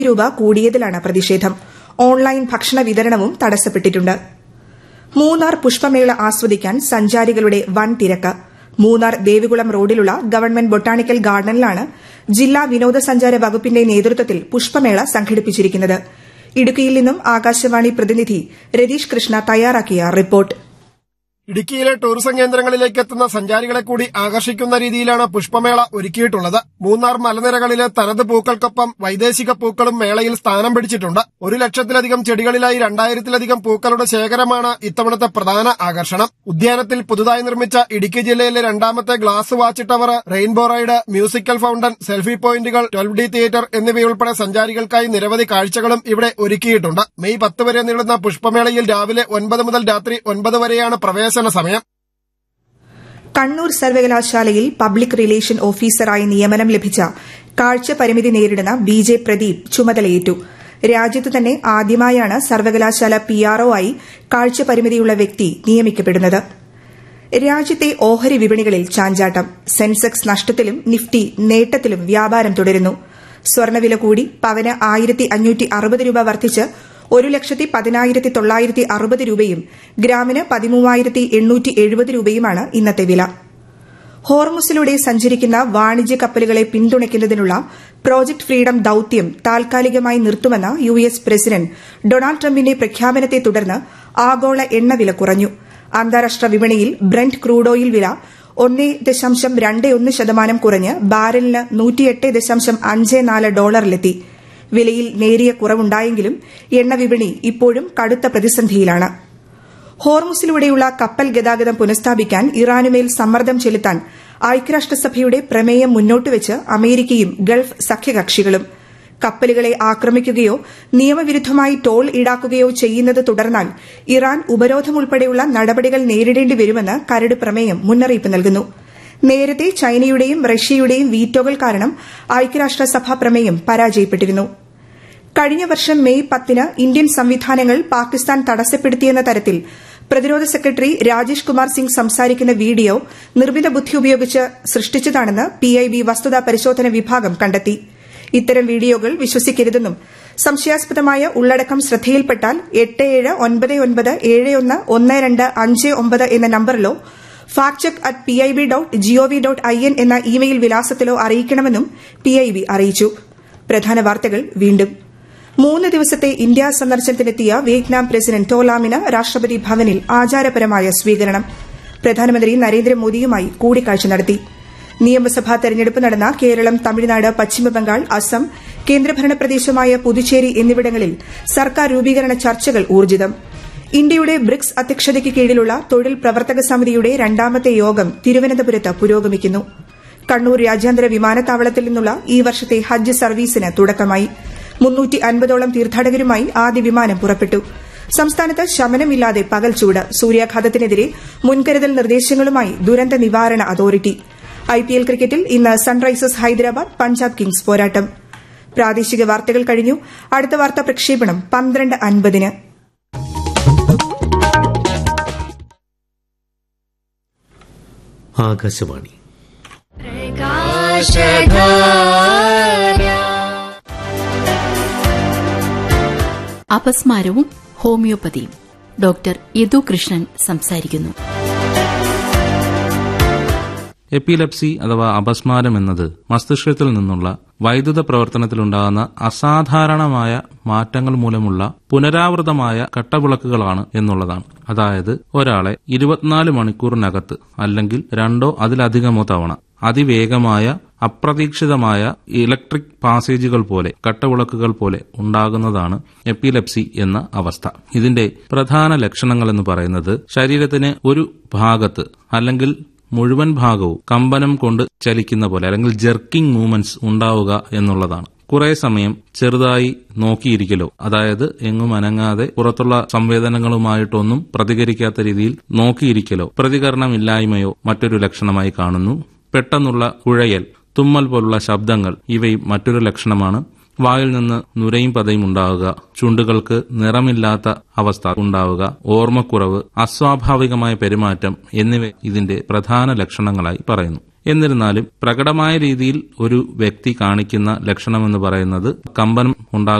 രൂപ കൂടിയതിലാണ് പ്രതിഷേധം ഓൺലൈൻ ഭക്ഷണ വിതരണവും തടസ്സപ്പെട്ടിട്ടുണ്ട് മൂന്നാർ പുഷ്പമേള ആസ്വദിക്കാൻ സഞ്ചാരികളുടെ വൻ തിരക്ക് മൂന്നാർ ദേവികുളം റോഡിലുള്ള ഗവൺമെന്റ് ബൊട്ടാണിക്കൽ ഗാർഡനിലാണ് ജില്ലാ വിനോദസഞ്ചാര വകുപ്പിന്റെ നേതൃത്വത്തിൽ പുഷ്പമേള സംഘടിപ്പിച്ചിരിക്കുന്നത് ഇടുക്കിയിൽ നിന്നും ആകാശവാണി പ്രതിനിധി രതീഷ് കൃഷ്ണ തയ്യാറാക്കിയ റിപ്പോർട്ട് ഇടുക്കിയിലെ ടൂറിസം കേന്ദ്രങ്ങളിലേക്ക് എത്തുന്ന സഞ്ചാരികളെ കൂടി ആകർഷിക്കുന്ന രീതിയിലാണ് പുഷ്പമേള ഒരുക്കിയിട്ടുള്ളത് മൂന്നാർ മലനിരകളിലെ തനത് പൂക്കൾക്കൊപ്പം വൈദേശിക പൂക്കളും മേളയിൽ സ്ഥാനം പിടിച്ചിട്ടുണ്ട് ഒരു ലക്ഷത്തിലധികം ചെടികളിലായി രണ്ടായിരത്തിലധികം പൂക്കളുടെ ശേഖരമാണ് ഇത്തവണത്തെ പ്രധാന ആകർഷണം ഉദ്യാനത്തിൽ പുതുതായി നിർമ്മിച്ച ഇടുക്കി ജില്ലയിലെ രണ്ടാമത്തെ glass watch tower rainbow ride musical fountain selfie പോയിന്റുകൾ ട്വൽവ് ഡി തിയേറ്റർ എന്നിവയുൾപ്പെടെ സഞ്ചാരികൾക്കായി നിരവധി കാഴ്ചകളും ഇവിടെ ഒരുക്കിയിട്ടുണ്ട് മെയ് പത്ത് വരെ നീളുന്ന പുഷ്പമേളയിൽ രാവിലെ ഒൻപത് മുതൽ രാത്രി ഒൻപത് വരെയാണ് പ്രവേശന സമയം കണ്ണൂർ സർവകലാശാലയിൽ പബ്ലിക് റിലേഷൻ ഓഫീസറായി നിയമനം ലഭിച്ച കാഴ്ച പരിമിതി നേരിടുന്ന ബി ജെ പ്രദീപ് ചുമതലയേറ്റു രാജ്യത്ത് തന്നെ ആദ്യമായാണ് സർവകലാശാല പിആർഒ ആയി കാഴ്ച പരിമിതിയുള്ള വ്യക്തി നിയമിക്കപ്പെടുന്നത് രാജ്യത്തെ ഓഹരി വിപണികളിൽ ചാഞ്ചാട്ടം സെൻസെക്സ് നഷ്ടത്തിലും നിഫ്റ്റി നേട്ടത്തിലും വ്യാപാരം തുടരുന്നു സ്വർണ്ണവില കൂടി പവന് ആയിരത്തി അഞ്ഞൂറ്റി അറുപത് രൂപ വർദ്ധിച്ച് ഒരു ലക്ഷത്തി പതിനായിരത്തി തൊള്ളായിരത്തി അറുപത് രൂപയും ഗ്രാമിന് പതിമൂവായിരത്തി എണ്ണൂറ്റി എഴുപത് രൂപയുമാണ് ഇന്നത്തെ വില ഹോർമുസിലൂടെ സഞ്ചരിക്കുന്ന വാണിജ്യ കപ്പലുകളെ പിന്തുണയ്ക്കുന്നതിനുള്ള പ്രോജക്ട് ഫ്രീഡം ദൌത്യം താൽക്കാലികമായി നിർത്തുമെന്ന യു എസ് പ്രസിഡന്റ് ഡൊണാൾഡ് ട്രംപിന്റെ പ്രഖ്യാപനത്തെ തുടർന്ന് ആഗോള എണ്ണവില കുറഞ്ഞു അന്താരാഷ്ട്ര വിപണിയിൽ ബ്രന്റ് ക്രൂഡ് ഓയിൽ വില ഒന്ന് ദശാംശം രണ്ട് ഒന്ന് ശതമാനം കുറഞ്ഞ് ബാരലിന് നൂറ്റിയെട്ട് ദശാംശം അഞ്ച് നാല് ഡോളറിലെത്തി വിലയിൽ നേരിയ കുറവുണ്ടായെങ്കിലും എണ്ണ വിപണി ഇപ്പോഴും കടുത്ത പ്രതിസന്ധിയിലാണ് ഹോർമുസിലൂടെയുള്ള കപ്പൽ ഗതാഗതം പുനഃസ്ഥാപിക്കാൻ ഇറാനുമേൽ സമ്മർദ്ദം ചെലുത്താൻ ഐക്യരാഷ്ട്രസഭയുടെ പ്രമേയം മുന്നോട്ടുവച്ച് അമേരിക്കയും ഗൾഫ് സഖ്യകക്ഷികളും കപ്പലുകളെ ആക്രമിക്കുകയോ നിയമവിരുദ്ധമായി ടോൾ ഈടാക്കുകയോ ചെയ്യുന്നത് തുടർന്നാൽ ഇറാൻ ഉപരോധം ഉൾപ്പെടെയുള്ള നടപടികൾ നേരിടേണ്ടി വരുമെന്ന് കരട് പ്രമേയം മുന്നറിയിപ്പ് നൽകുന്നു നേരത്തെ ചൈനയുടെയും റഷ്യയുടെയും വീറ്റോകൾ കാരണം ഐക്യരാഷ്ട്രസഭ പ്രമേയം പരാജയപ്പെട്ടിരുന്നു കഴിഞ്ഞ വർഷം മെയ് പത്തിന് ഇന്ത്യൻ സംവിധാനങ്ങൾ പാകിസ്ഥാൻ തടസ്സപ്പെടുത്തിയെന്ന തരത്തിൽ പ്രതിരോധ സെക്രട്ടറി രാജേഷ് കുമാർ സിംഗ് സംസാരിക്കുന്ന വീഡിയോ നിർമ്മിത ബുദ്ധി ഉപയോഗിച്ച് സൃഷ്ടിച്ചതാണെന്ന് പിഐബി വസ്തുതാ പരിശോധന വിഭാഗം കണ്ടെത്തി ഇത്തരം വീഡിയോകൾ വിശ്വസിക്കരുതെന്നും സംശയാസ്പദമായ ഉള്ളടക്കം ശ്രദ്ധയിൽപ്പെട്ടാൽ എട്ട് ഏഴ് ഒൻപത് ഒൻപത് ഏഴ് ഒന്ന് ഒന്ന് രണ്ട് അഞ്ച് ഒമ്പത് എന്ന നമ്പറിലോ fact check at P I B dot G O V dot I N എന്ന ഇമെയിൽ വിലാസത്തിലോ അറിയിക്കണമെന്നും പി ഐ ബി അറിയിച്ചു പ്രധാന വാർത്തകൾ വീണ്ടും മൂന്ന് ദിവസത്തെ ഇന്ത്യ സന്ദർശനത്തിനെത്തിയ വിയറ്റ്നാം പ്രസിഡന്റ് ടോലാമിന് രാഷ്ട്രപതി ഭവനിൽ ആചാരപരമായ സ്വീകരണം പ്രധാനമന്ത്രി നരേന്ദ്രമോദിയുമായി കൂടിക്കാഴ്ച നടത്തി നിയമസഭാ തെരഞ്ഞെടുപ്പ് നടന്ന കേരളം തമിഴ്നാട് പശ്ചിമബംഗാൾ അസം കേന്ദ്രഭരണ പ്രദേശമായ പുതുച്ചേരി എന്നിവിടങ്ങളിൽ സർക്കാർ രൂപീകരണ ചർച്ചകൾ ഊർജിതം ഇന്ത്യയുടെ ബ്രിക്സ് അധ്യക്ഷതയ്ക്ക് കീഴിലുള്ള തൊഴിൽ പ്രവർത്തക സമിതിയുടെ രണ്ടാമത്തെ യോഗം തിരുവനന്തപുരത്ത് പുരോഗമിക്കുന്നു കണ്ണൂർ രാജ്യാന്തര വിമാനത്താവളത്തിൽ നിന്നുള്ള ഈ വർഷത്തെ ഹജ്ജ് സർവീസിന് തുടക്കമായി മുന്നൂറ്റി അൻപതോളം തീർത്ഥാടകരുമായി ആദ്യ വിമാനം പുറപ്പെട്ടു സംസ്ഥാനത്ത് ശമനമില്ലാതെ പകൽ ചൂട് സൂര്യാഘാതത്തിനെതിരെ മുൻകരുതൽ നിർദ്ദേശങ്ങളുമായി ദുരന്ത നിവാരണ അതോറിറ്റി ഐപിഎൽ ക്രിക്കറ്റിൽ ഇന്ന് സൺറൈസേഴ്സ് ഹൈദരാബാദ് പഞ്ചാബ് കിങ്സ് പോരാട്ടം പ്രാദേശിക വാർത്തകൾ കഴിഞ്ഞു അടുത്ത വാർത്താ പ്രക്ഷേപണം പന്ത്രണ്ട് അൻപതിന് ആകാശവാണി അപസ്മാരവും ഹോമിയോപ്പതിയും ഡോക്ടർ യദു കൃഷ്ണൻ സംസാരിക്കുന്നു എപ്പിലെപ്സി അഥവാ അപസ്മാരം എന്നത് മസ്തിഷ്കത്തിൽ നിന്നുള്ള വൈദ്യുത പ്രവർത്തനത്തിലുണ്ടാകുന്ന അസാധാരണമായ മാറ്റങ്ങൾ മൂലമുള്ള പുനരാവൃതമായ കട്ടവിളക്കുകളാണ് എന്നുള്ളതാണ് അതായത് ഒരാളെ ഇരുപത്തിനാല് മണിക്കൂറിനകത്ത് അല്ലെങ്കിൽ രണ്ടോ അതിലധികമോ തവണ അതിവേഗമായ അപ്രതീക്ഷിതമായ ഇലക്ട്രിക് പാസേജുകൾ പോലെ കട്ടവിളക്കുകൾ പോലെ ഉണ്ടാകുന്നതാണ് എപ്പിലെപ്സി എന്ന അവസ്ഥ ഇതിന്റെ പ്രധാന ലക്ഷണങ്ങൾ എന്ന് പറയുന്നത് ശരീരത്തിന് ഒരു ഭാഗത്ത് അല്ലെങ്കിൽ മുഴുവൻ ഭാഗവും കമ്പനം കൊണ്ട് ചലിക്കുന്ന പോലെ അല്ലെങ്കിൽ ജെർക്കിംഗ് മൂവ്മെന്റ്സ് ഉണ്ടാവുക എന്നുള്ളതാണ് കുറെ സമയം ചെറുതായി നോക്കിയിരിക്കലോ അതായത് എങ്ങും അനങ്ങാതെ പുറത്തുള്ള സംവേദനങ്ങളുമായിട്ടൊന്നും പ്രതികരിക്കാത്ത രീതിയിൽ നോക്കിയിരിക്കലോ പ്രതികരണമില്ലായ്മയോ മറ്റൊരു ലക്ഷണമായി കാണുന്നു പെട്ടെന്നുള്ള കുഴയൽ തുമ്മൽ പോലുള്ള ശബ്ദങ്ങൾ ഇവയും മറ്റൊരു ലക്ഷണമാണ് വായിൽ നിന്ന് നുരയും പതയും ഉണ്ടാവുക ചുണ്ടുകൾക്ക് നിറമില്ലാത്ത അവസ്ഥ ഉണ്ടാവുക ഓർമ്മക്കുറവ് അസ്വാഭാവികമായ പെരുമാറ്റം എന്നിവ ഇതിന്റെ പ്രധാന ലക്ഷണങ്ങളായി പറയുന്നു എന്നിരുന്നാലും പ്രകടമായ രീതിയിൽ ഒരു വ്യക്തി കാണിക്കുന്ന ലക്ഷണമെന്ന് പറയുന്നത് കമ്പനം ഉണ്ടാകും